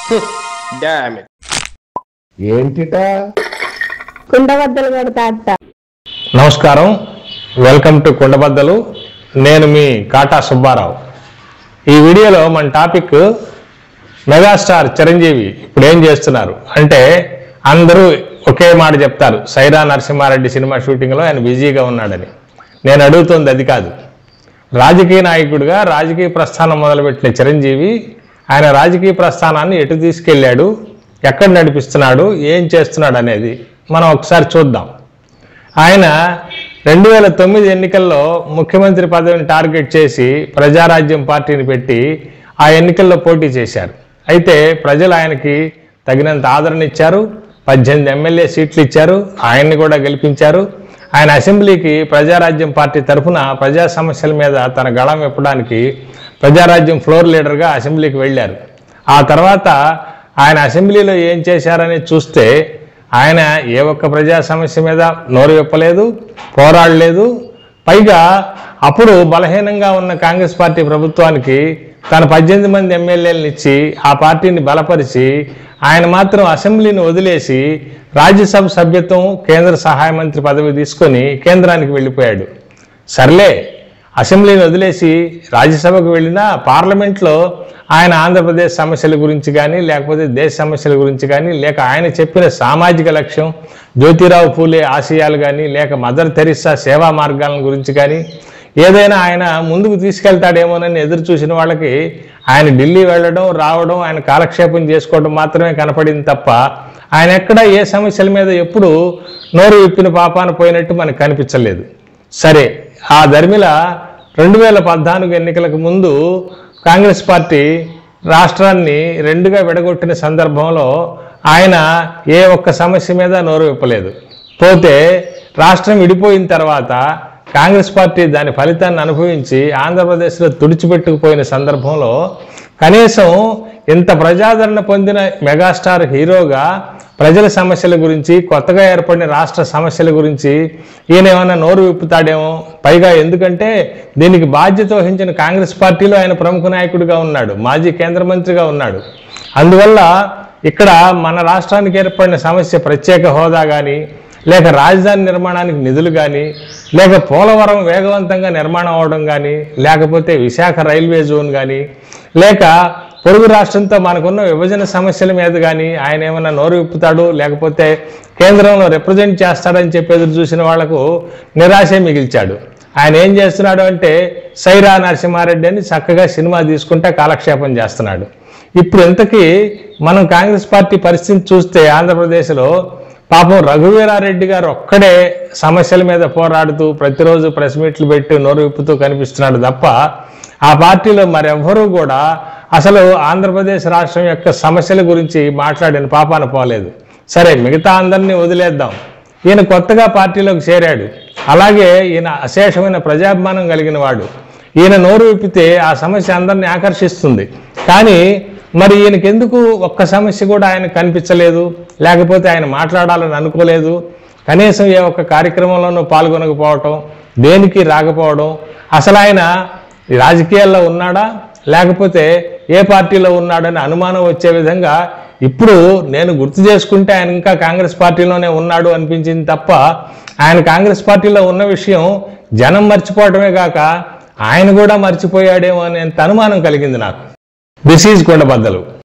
damn it ఏంటిట కుండబద్దలు కొడతా అత్త నమస్కారం వెల్కమ్ టు కుండబద్దలు నేను మీ కాటా సుబ్బారావు ఈ వీడియోలో మన టాపిక్ మెగాస్టార్ చిరంజీవి ఇప్పుడు ఏం చేస్తున్నారు అంటే అందరూ ఒకే మాట చెప్తారు సైరా నరసింహారెడ్డి సినిమా షూటింగ్లో ఆయన బిజీగా ఉన్నాడని నేను అడుగుతోంది అది కాదు రాజకీయ నాయకుడిగా రాజకీయ ప్రస్థానం మొదలుపెట్టిన చిరంజీవి ఆయన రాజకీయ ప్రస్థానాన్ని ఎటు తీసుకెళ్ళాడు ఎక్కడ నడిపిస్తున్నాడు ఏం చేస్తున్నాడు అనేది మనం ఒకసారి చూద్దాం ఆయన రెండు వేల తొమ్మిది ఎన్నికల్లో ముఖ్యమంత్రి పదవిని టార్గెట్ చేసి ప్రజారాజ్యం పార్టీని పెట్టి ఆ ఎన్నికల్లో పోటీ చేశారు అయితే ప్రజలు ఆయనకి తగినంత ఆదరణ ఇచ్చారు పద్దెనిమిది ఎమ్మెల్యే సీట్లు ఇచ్చారు ఆయన్ని కూడా గెలిపించారు ఆయన అసెంబ్లీకి ప్రజారాజ్యం పార్టీ తరఫున ప్రజా సమస్యల మీద తన గళం ఇప్పడానికి ప్రజారాజ్యం ఫ్లోర్ లీడర్గా అసెంబ్లీకి వెళ్ళారు ఆ తర్వాత ఆయన అసెంబ్లీలో ఏం చేశారని చూస్తే ఆయన ఏ ఒక్క ప్రజా సమస్య మీద నోరు విప్పలేదు పోరాడలేదు పైగా అప్పుడు బలహీనంగా ఉన్న కాంగ్రెస్ పార్టీ ప్రభుత్వానికి తన పద్దెనిమిది మంది ఎమ్మెల్యేలను ఇచ్చి ఆ పార్టీని బలపరిచి ఆయన మాత్రం అసెంబ్లీని వదిలేసి రాజ్యసభ సభ్యత్వం కేంద్ర సహాయ మంత్రి పదవి తీసుకొని కేంద్రానికి వెళ్ళిపోయాడు సర్లే అసెంబ్లీని వదిలేసి రాజ్యసభకు వెళ్ళినా పార్లమెంట్లో ఆయన ఆంధ్రప్రదేశ్ సమస్యల గురించి కానీ లేకపోతే దేశ సమస్యల గురించి కానీ లేక ఆయన చెప్పిన సామాజిక లక్ష్యం జ్యోతిరావు పూలే ఆశయాలు కానీ లేక మదర్ తెరిసా సేవా మార్గాల గురించి కానీ ఏదైనా ఆయన ముందుకు తీసుకెళ్తాడేమోనని ఎదురు చూసిన వాళ్ళకి ఆయన ఢిల్లీ వెళ్ళడం రావడం ఆయన కాలక్షేపం చేసుకోవడం మాత్రమే కనపడింది తప్ప ఆయన ఎక్కడ ఏ సమస్యల మీద ఎప్పుడు నోరు విప్పిన పాపాన పోయినట్టు మనకు కనిపించలేదు సరే ఆ ధర్మిల రెండు వేల పద్నాలుగు ఎన్నికలకు ముందు కాంగ్రెస్ పార్టీ రాష్ట్రాన్ని రెండుగా విడగొట్టిన సందర్భంలో ఆయన ఏ ఒక్క సమస్య మీద నోరు విప్పలేదు పోతే రాష్ట్రం విడిపోయిన తర్వాత కాంగ్రెస్ పార్టీ దాని ఫలితాన్ని అనుభవించి ఆంధ్రప్రదేశ్లో తుడిచిపెట్టుకుపోయిన సందర్భంలో కనీసం ఇంత ప్రజాదరణ పొందిన మెగాస్టార్ హీరోగా ప్రజల సమస్యల గురించి కొత్తగా ఏర్పడిన రాష్ట్ర సమస్యల గురించి ఈయన ఏమైనా నోరు విప్పుతాడేమో పైగా ఎందుకంటే దీనికి బాధ్యత వహించిన కాంగ్రెస్ పార్టీలో ఆయన ప్రముఖ నాయకుడిగా ఉన్నాడు మాజీ కేంద్ర మంత్రిగా ఉన్నాడు అందువల్ల ఇక్కడ మన రాష్ట్రానికి ఏర్పడిన సమస్య ప్రత్యేక హోదా కానీ లేక రాజధాని నిర్మాణానికి నిధులు కానీ లేక పోలవరం వేగవంతంగా నిర్మాణం అవడం కానీ లేకపోతే విశాఖ రైల్వే జోన్ కానీ లేక పొరుగు రాష్ట్రంతో మనకున్న విభజన సమస్యల మీద కానీ ఆయన ఏమైనా నోరు విప్పుతాడు లేకపోతే కేంద్రంలో రిప్రజెంట్ చేస్తాడని చెప్పి ఎదురు చూసిన వాళ్లకు నిరాశే మిగిల్చాడు ఆయన ఏం చేస్తున్నాడు అంటే సైరా నరసింహారెడ్డి అని చక్కగా సినిమా తీసుకుంటే కాలక్షేపం చేస్తున్నాడు ఇప్పుడు ఇంతకీ మనం కాంగ్రెస్ పార్టీ పరిస్థితి చూస్తే ఆంధ్రప్రదేశ్లో పాపం రఘువీరారెడ్డి గారు ఒక్కడే సమస్యల మీద పోరాడుతూ ప్రతిరోజు ప్రెస్ మీట్లు పెట్టి నోరు విప్పుతూ కనిపిస్తున్నాడు తప్ప ఆ పార్టీలో మరెవ్వరూ కూడా అసలు ఆంధ్రప్రదేశ్ రాష్ట్రం యొక్క సమస్యల గురించి మాట్లాడిన పాపాన పోలేదు సరే మిగతా అందరినీ వదిలేద్దాం ఈయన కొత్తగా పార్టీలోకి చేరాడు అలాగే ఈయన అశేషమైన ప్రజాభిమానం కలిగిన వాడు ఈయన నోరు విప్పితే ఆ సమస్య అందరినీ ఆకర్షిస్తుంది కానీ మరి ఈయనకెందుకు ఒక్క సమస్య కూడా ఆయన కనిపించలేదు లేకపోతే ఆయన మాట్లాడాలని అనుకోలేదు కనీసం ఏ ఒక్క కార్యక్రమంలోనూ పాల్గొనకపోవటం దేనికి రాకపోవడం అసలు ఆయన ఈ రాజకీయాల్లో ఉన్నాడా లేకపోతే ఏ పార్టీలో ఉన్నాడని అనుమానం వచ్చే విధంగా ఇప్పుడు నేను గుర్తు చేసుకుంటే ఆయన ఇంకా కాంగ్రెస్ పార్టీలోనే ఉన్నాడు అనిపించింది తప్ప ఆయన కాంగ్రెస్ పార్టీలో ఉన్న విషయం జనం మర్చిపోవడమే కాక ఆయన కూడా మర్చిపోయాడేమో అనేంత అనుమానం కలిగింది నాకు దిస్ ఈజ్ కొండబద్దలు